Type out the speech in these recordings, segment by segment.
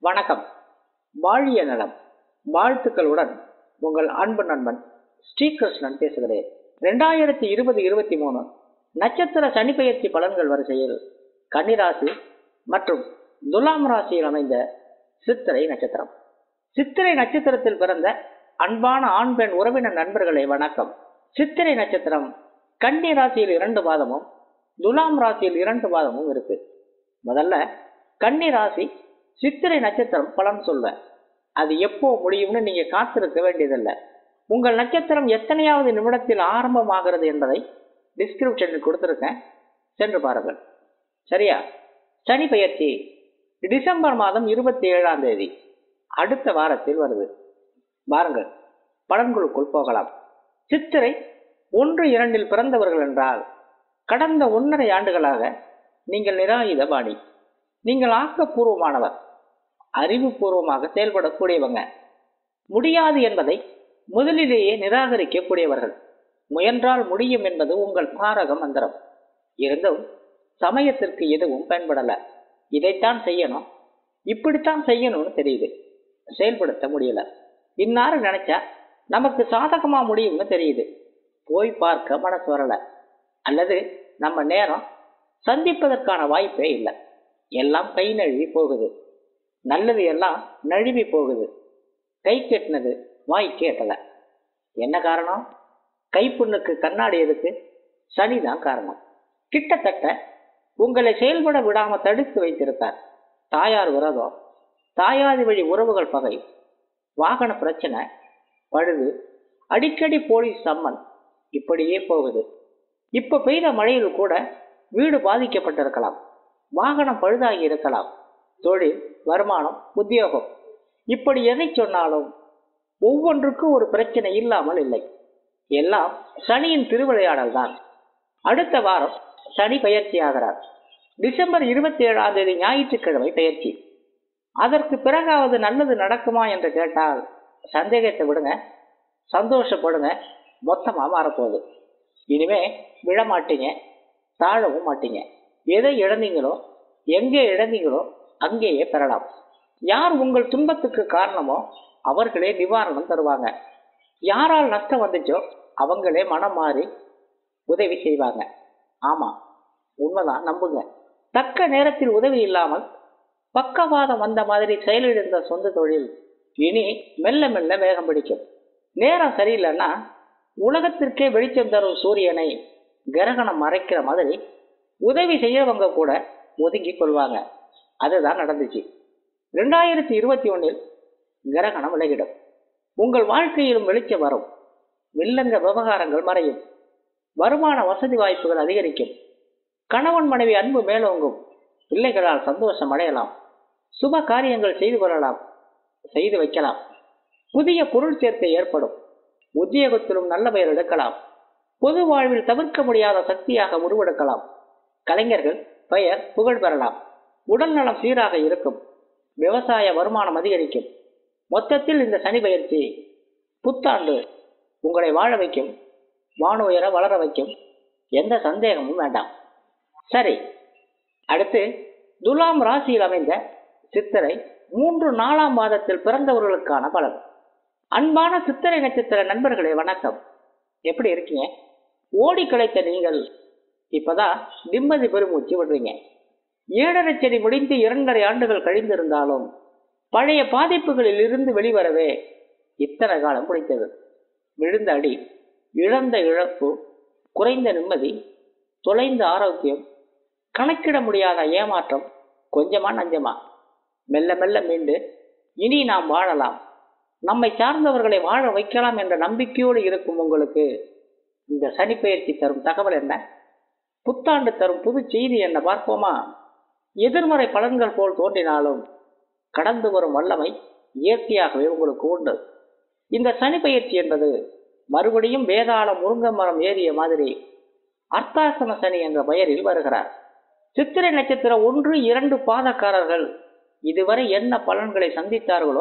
வணக்கம் வாழிய நலம் வாழ்த்துக்களுடன் உங்கள் அன்பு நண்பன் ஸ்ரீகிருஷ்ணன் பேசுகிறேன் ரெண்டாயிரத்தி இருபது இருபத்தி மூணு நட்சத்திர சனிப்பெயர்ச்சி பலன்கள் வரிசையில் கன்னிராசி மற்றும் துலாம் ராசியில் அமைந்த சித்திரை நட்சத்திரம் சித்திரை நட்சத்திரத்தில் பிறந்த அன்பான ஆண் பெண் உறவினர் நண்பர்களே வணக்கம் சித்திரை நட்சத்திரம் கன்னி ராசியில் இரண்டு பாதமும் துலாம் ராசியில் இரண்டு பாதமும் இருக்கு முதல்ல கன்னி ராசி சித்திரை நட்சத்திரம் பலன் சொல்வேன் அது எப்போ முடியும்னு நீங்க காத்திருக்க வேண்டியதில்லை உங்கள் நட்சத்திரம் எத்தனையாவது நிமிடத்தில் ஆரம்பமாகிறது என்பதை டிஸ்கிரிப்ஷனில் கொடுத்துருக்கேன் சென்று பாருங்கள் சரியா சனி பெயர்ச்சி டிசம்பர் மாதம் இருபத்தி ஏழாம் தேதி அடுத்த வாரத்தில் வருது பாருங்கள் பலன்களுக்குள் போகலாம் சித்திரை ஒன்று இரண்டில் பிறந்தவர்கள் என்றால் கடந்த ஒன்றரை ஆண்டுகளாக நீங்கள் நிராயுத பாணி நீங்கள் ஆக்கப்பூர்வமானவர் அறிவுபூர்வமாக செயல்படக்கூடியவங்க முடியாது என்பதை முதலிலேயே நிராகரிக்கக்கூடியவர்கள் முயன்றால் முடியும் என்பது உங்கள் தாரக மந்திரம் இருந்தும் சமயத்திற்கு எதுவும் பயன்படல இதைத்தான் செய்யணும் இப்படித்தான் செய்யணும்னு தெரியுது செயல்படுத்த முடியல இன்னாரு நினைச்சா நமக்கு சாதகமா முடியும்னு தெரியுது போய் பார்க்க மனசு வரல அல்லது நம்ம நேரம் சந்திப்பதற்கான வாய்ப்பே இல்லை எல்லாம் கை நழுவி போகுது நல்லது எல்லாம் நழுவி போகுது கை கெட்டினது வாய் கேட்டல என்ன காரணம் கைப்புண்ணுக்கு கண்ணாடி எதுக்கு சனிதான் காரணம் கிட்டத்தட்ட உங்களை செயல்பட விடாம தடுத்து வைத்திருக்கார் தாயார் விரதம் தாயாதி வழி உறவுகள் பகை வாகன பிரச்சனை பழுது அடிக்கடி போலீஸ் சம்மன் இப்படியே போகுது இப்ப பெய்த மழையில் கூட வீடு பாதிக்கப்பட்டிருக்கலாம் வாகனம் பழுதாகி இருக்கலாம் தொழில் வருமானம் உத்தியோகம் இப்படி எதை சொன்னாலும் ஒவ்வொன்றுக்கும் ஒரு பிரச்சனை இல்லாமல் இல்லை எல்லாம் சனியின் திருவிளையாடல் தான் அடுத்த வாரம் சனி பயிற்சி ஆகிறார் டிசம்பர் இருபத்தி ஏழாம் தேதி ஞாயிற்றுக்கிழமை பயிற்சி அதற்கு பிறகாவது நல்லது நடக்குமா என்று கேட்டால் சந்தேகத்தை விடுங்க சந்தோஷப்படுங்க மொத்தமாக மாறப்போகுது இனிமே விழமாட்டீங்க தாழவும் மாட்டீங்க எதை இழந்தீங்களோ எங்கே இழந்தீங்களோ அங்கேயே பெறலாம் யார் உங்கள் துன்பத்துக்கு காரணமோ அவர்களே நிவாரணம் தருவாங்க யாரால் நஷ்டம் வந்துச்சோ அவங்களே மனம் மாறி உதவி செய்வாங்க ஆமா உண்மைதான் நம்புங்க தக்க நேரத்தில் உதவி இல்லாமல் பக்கவாதம் வந்த மாதிரி செயலிழந்த சொந்த தொழில் இனி மெல்ல மெல்ல வேகம் பிடிக்கும் நேரம் சரியில்லைன்னா உலகத்திற்கே வெளிச்சம் தரும் சூரியனை கிரகணம் மறைக்கிற மாதிரி உதவி செய்யறவங்க கூட ஒதுங்கி கொள்வாங்க அதுதான் நடந்துச்சு ரெண்டாயிரத்தி இருபத்தி ஒன்னில் கிரகணம் விலகிடும் உங்கள் வாழ்க்கையிலும் வெளிச்சம் வரும் வில்லங்க விவகாரங்கள் மறையும் வருமான வசதி வாய்ப்புகள் அதிகரிக்கும் கணவன் மனைவி அன்பு மேலோங்கும் பிள்ளைகளால் சந்தோஷம் அடையலாம் சுப காரியங்கள் செய்து கொள்ளலாம் செய்து வைக்கலாம் புதிய பொருள் சேர்க்கை ஏற்படும் உத்தியோகத்திலும் நல்ல பெயர் எடுக்கலாம் பொது வாழ்வில் தவிர்க்க முடியாத சக்தியாக உருவெடுக்கலாம் கலைஞர்கள் பெயர் புகழ் பெறலாம் உடல் நலம் சீராக இருக்கும் விவசாய வருமானம் அதிகரிக்கும் மொத்தத்தில் இந்த சனி பயிற்சி புத்தாண்டு உங்களை வாழ வைக்கும் வானுயர வளர வைக்கும் எந்த சந்தேகமும் வேண்டாம் சரி அடுத்து துலாம் ராசியில் அமைந்த சித்திரை மூன்று நாலாம் மாதத்தில் பிறந்தவர்களுக்கான பலன் அன்பான சித்திரை நட்சத்திர நண்பர்களே வணக்கம் எப்படி இருக்கீங்க ஓடி களைத்த நீங்கள் இப்பதான் நிம்மதி பெருமூச்சு விடுறீங்க ஏழரை செடி முடிந்து இரண்டரை ஆண்டுகள் கழிந்திருந்தாலும் பழைய பாதிப்புகளில் இருந்து வெளிவரவே இத்தனை காலம் பிடித்தது விழுந்த அடி இழந்த இழப்பு குறைந்த நிம்மதி தொலைந்த ஆரோக்கியம் கணக்கிட முடியாத ஏமாற்றம் கொஞ்சமா நஞ்சமா மெல்ல மெல்ல மீண்டு இனி நாம் வாழலாம் நம்மை சார்ந்தவர்களை வாழ வைக்கலாம் என்ற நம்பிக்கையோடு இருக்கும் உங்களுக்கு இந்த சனிப்பெயர்ச்சி தரும் தகவல் என்ன புத்தாண்டு தரும் புது செய்தி என்ன பார்ப்போமா எதிர்மறை பலன்கள் போல் தோன்றினாலும் கடந்து வரும் வல்லமை இயற்கையாகவே உங்களுக்கு உண்டு இந்த சனி பயிற்சி என்பது மறுபடியும் வேதாள முருங்க மரம் ஏறிய மாதிரி அர்த்தாசன சனி என்ற பெயரில் வருகிறார் சித்திரை நட்சத்திரம் ஒன்று இரண்டு பாதக்காரர்கள் இதுவரை என்ன பலன்களை சந்தித்தார்களோ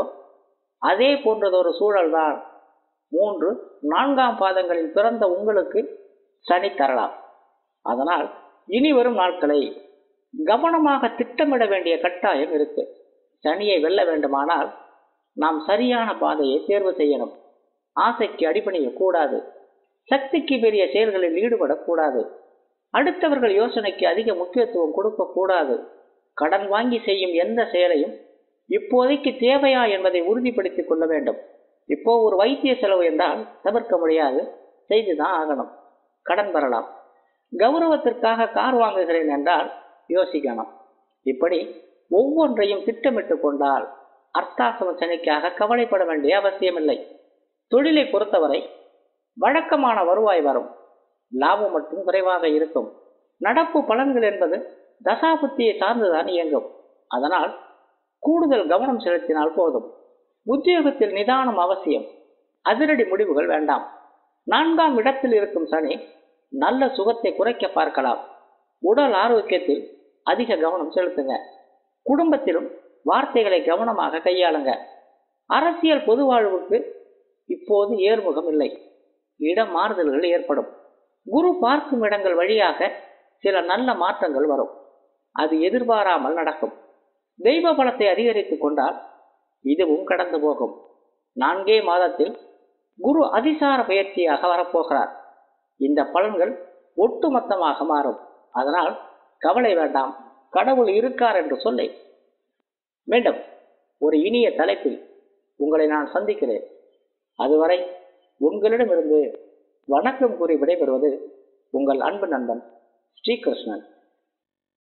அதே போன்றதொரு சூழல்தான் மூன்று நான்காம் பாதங்களில் பிறந்த உங்களுக்கு சனி தரலாம் அதனால் இனி வரும் நாட்களை கவனமாக திட்டமிட வேண்டிய கட்டாயம் இருக்கு சனியை வெல்ல வேண்டுமானால் நாம் சரியான பாதையை தேர்வு செய்யணும் ஆசைக்கு அடிபணிய கூடாது சக்திக்கு பெரிய செயல்களில் ஈடுபடக்கூடாது அடுத்தவர்கள் யோசனைக்கு அதிக முக்கியத்துவம் கொடுக்க கூடாது கடன் வாங்கி செய்யும் எந்த செயலையும் இப்போதைக்கு தேவையா என்பதை உறுதிப்படுத்திக் கொள்ள வேண்டும் இப்போ ஒரு வைத்திய செலவு என்றால் தவிர்க்க முடியாது செய்துதான் ஆகணும் கடன் பெறலாம் கௌரவத்திற்காக கார் வாங்குகிறேன் என்றால் யோசிக்கணும் இப்படி ஒவ்வொன்றையும் திட்டமிட்டு கொண்டால் அர்த்தாசம சனிக்காக கவலைப்பட வேண்டிய அவசியமில்லை தொழிலை பொறுத்தவரை வழக்கமான வருவாய் வரும் லாபம் மட்டும் குறைவாக இருக்கும் நடப்பு பலன்கள் என்பது தசாபுத்தியை சார்ந்துதான் இயங்கும் அதனால் கூடுதல் கவனம் செலுத்தினால் போதும் உத்தியோகத்தில் நிதானம் அவசியம் அதிரடி முடிவுகள் வேண்டாம் நான்காம் இடத்தில் இருக்கும் சனி நல்ல சுகத்தை குறைக்க பார்க்கலாம் உடல் ஆரோக்கியத்தில் அதிக கவனம் செலுத்துங்க குடும்பத்திலும் வார்த்தைகளை கவனமாக கையாளுங்க அரசியல் பொது வாழ்வுக்கு இப்போது ஏர்முகம் இல்லை இடம் மாறுதல்கள் ஏற்படும் குரு பார்க்கும் இடங்கள் வழியாக சில நல்ல மாற்றங்கள் வரும் அது எதிர்பாராமல் நடக்கும் தெய்வ பலத்தை அதிகரித்துக் கொண்டால் இதுவும் கடந்து போகும் நான்கே மாதத்தில் குரு அதிசார பயிற்சியாக வரப்போகிறார் இந்த பலன்கள் ஒட்டுமொத்தமாக மாறும் அதனால் கவலை வேண்டாம் கடவுள் இருக்கார் என்று சொல்லி மீண்டும் ஒரு இனிய தலைப்பில் உங்களை நான் சந்திக்கிறேன் அதுவரை உங்களிடமிருந்து வணக்கம் கூறி விடைபெறுவது உங்கள் அன்பு நண்பன் ஸ்ரீகிருஷ்ணன்